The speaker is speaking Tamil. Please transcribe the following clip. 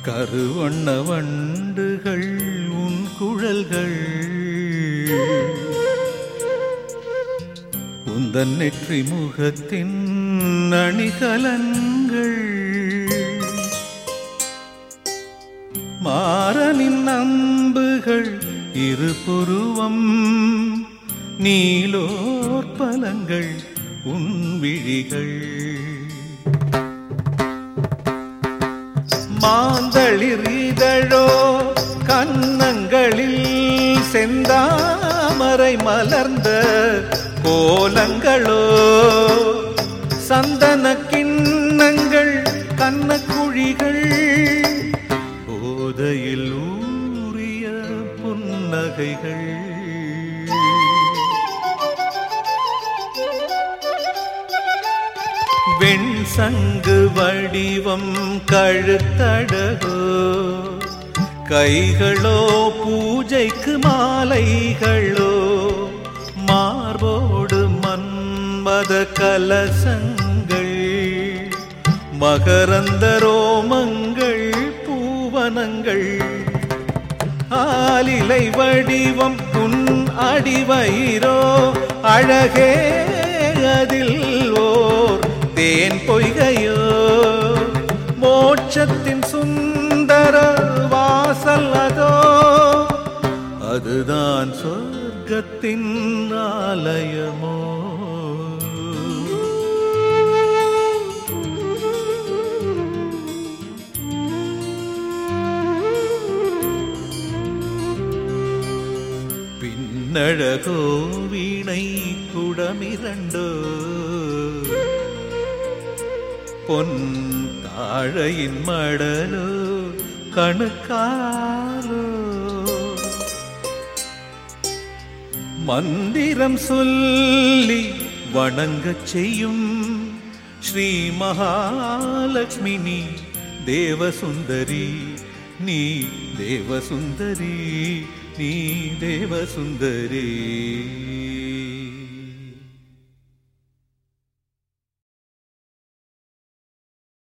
கருவண்ண வண்டுகள் உன் குழல்கள் உந்தன் நெற்றி முகத்தின் அணிகலன்கள் மாறனின் அம்புகள் இரு புருவம் நீலோற்பலங்கள் உன் விழிகள் மாந்தளிர் இதழோ கன்னங்களில் செந்தாமரை மலர்ந்த கோலங்களோ சந்தன கிண்ணங்கள் கண்ணக்குழிகள் போதையில் ஊறிய புன்னகைகள் வெண் சங்கு வடிவம் கழுத்தடகோ கைகளோ பூஜைக்கு மாலைகளோ மார்போடு மன்மத கலசங்கள் மகரந்த ரோமங்கள் பூவனங்கள் ஆலிலை வடிவம் உன் அடிவயிரோ அழகே அதில் ஓர் தேன் பொய்கையோ மோட்சத்தின் சுந்தர வாசல் அதோ அதுதான் சொர்க்கத்தின் ஆலயமோ பின்னழகோ வீணை குடமிரண்டோ பொன் தாழையின் மடலோ கணுக்காலோ மந்திரம் சொல்லி வணங்கச் செய்யும் ஸ்ரீ மகாலட்சுமி நீ தேவசுந்தரி நீ தேவசுந்தரி நீ தேவசுந்தரி